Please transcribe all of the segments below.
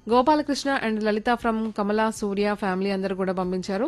Gopalakrishna and Lalitha from Kamala Surya family అందరూ కూడా పంపించారు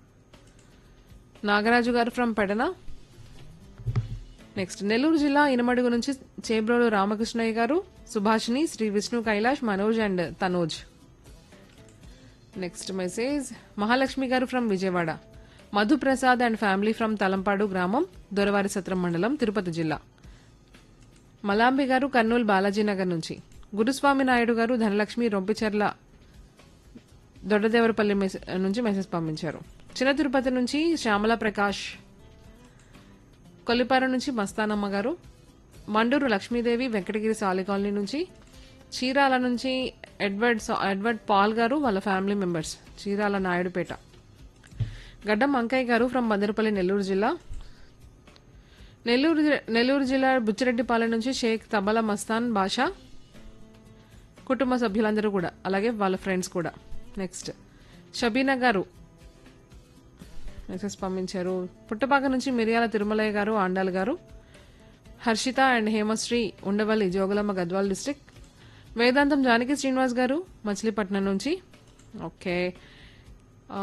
నాగరాజు గారు ఫ్రమ్ పెడన నెక్స్ట్ నెల్లూరు జిల్లా ఇనమడుగు నుంచి Chebrolu Ramakrishnaiah garu Subhashini Shri Vishnu Kailash Manoj and Tanoj next message Mahalakshmi garu from Vijayawada Madhuprasad and family from Talampadu గ్రామం దొరవారి సత్రం మండలం తిరుపతి జిల్లా మలాంబి గారు కర్నూలు బాలాజీనగర్ నుంచి గురుస్వామి నాయుడు గారు ధనలక్ష్మి రొంపిచెర్ల దొడ్డదేవరపల్లి మెసే- నుంచి మెసేజ్ పంపించారు చిన్న తిరుపతి నుంచి శ్యామల ప్రకాష్ కొల్లిపార నుంచి మస్తానమ్మ గారు మండూరు లక్ష్మీదేవి వెంకటగిరి సాలి కాలనీ నుంచి చీరాల నుంచి ఎడ్వర్డ్ సా- ఎడ్వర్డ్ పాల్ గారు వాళ్ళ ఫ్యామిలీ మెంబర్స్ చీరాల నాయుడుపేట గడ్డం అంకయ్య గారు ఫ్రమ్ మదనపల్లి నెల్లూరు జిల్లా నెల్లూరు జి- నెల్లూరు జిల్లా బుచ్చిరెడ్డిపాలెం నుంచి షేక్ తబలా మస్తాన్ బాషా కుటుంబ సభ్యులందరూ కూడా అలాగే వాళ్ళ ఫ్రెండ్స్ కూడా నెక్స్ట్ షబీనా గారు మెసేజ్ పంపించారు పుట్టపాక నుంచి మిరియాల తిరుమలయ్య గారు ఆండాల్ గారు హర్షిత అండ్ హేమశ్రీ ఉండవల్లి జోగులమ్మ గద్వాల్ డిస్టిక్ వేదాంతం జానకి శ్రీనివాస్ గారు మచిలీపట్నం నుంచి ఓకే ఆ,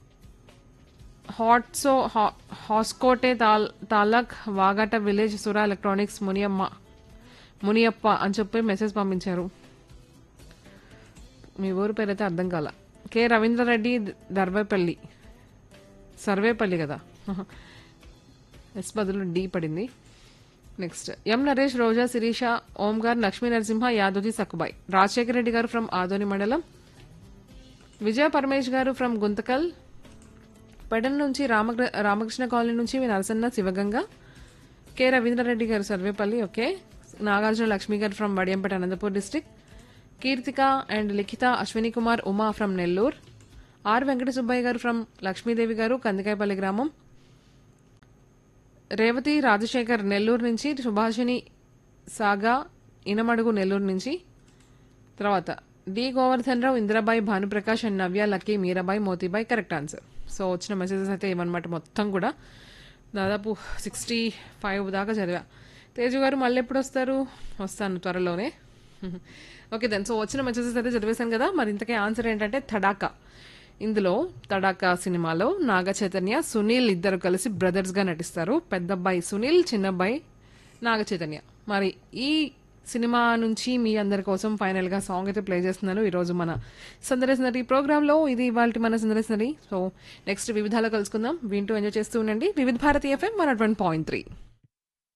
హాట్సో హా- హాస్కోటే తాల్ తాలక్ వాగాట విలేజ్ సురా ఎలక్ట్రానిక్స్ మునియమ్మ మునియప్ప అని చెప్పి మెసేజ్ పంపించారు మీ ఊరు పేరు అయితే అర్థం కాల కె రవీంద్రరెడ్డి దర్వేపల్లి సర్వేపల్లి కదా ఎస్ బదులు డి పడింది next M Naresh Roja Sirisha Omkar Lakshmi Narasimha Yadoji Sakkubai Rajasekhara Reddy garu from Adoni మండలం విజయ పరమేష్ గారు ఫ్రమ్ గుంతకల్ పెడన్ నుంచి రామగ్ర రామకృష్ణ కాలనీ నుంచి V Narasanna Sivaganga K Ravindrareddy garu Sarvepalli okay Nagarjuna Lakshmi garu from Vadiyampeta Anantapur district Keerthika and Likhitha Ashwini Kumar Uma from Nellore R Venkata Subbaiah garu from Lakshmidevi గారు కందికాయపల్లి గ్రామం రేవతి రాజశేఖర్ నెల్లూరు నుంచి సుభాషిణి సాగా ఇనమడుగు నెల్లూరు నుంచి తర్వాత D Govardhan Rao Indirabai Bhanuprakash and Navya Lucky Meerabai Motibai correct answer so వచ్చిన మెసేజెస్ అయితే ఇవన్నమాట మొత్తం కూడా దాదాపు సిక్స్టీ ఫైవ్ దాకా చదివా తేజు గారు మళ్ళీ ఎప్పుడు వస్తారు వస్తాను త్వరలోనే ఓకే దెన్ సో వచ్చిన మెసేజెస్ అయితే చదివేశాను కదా మరి ఇంతకే ఆన్సర్ ఏంటంటే తడాకా ఇందులో తడాకా సినిమాలో నాగ చైతన్య సునీల్ ఇద్దరు కలిసి బ్రదర్స్ గా నటిస్తారు పెద్దబ్బాయి సునీల్ చిన్నబ్బాయి నాగ చైతన్య మరి ఈ సినిమా నుంచి మీ అందరి కోసం ఫైనల్ గా సాంగ్ అయితే ప్లే చేస్తున్నాను ఈ రోజు మన సందర్శనరీ ప్రోగ్రామ్ లో ఇది ఇవాళ మన సందర్శనరీ సో నెక్స్ట్ వివిధాలో కలుసుకుందాం వింటూ ఎంజాయ్ చేస్తూ ఉండండి Vividh Bharati FM one point three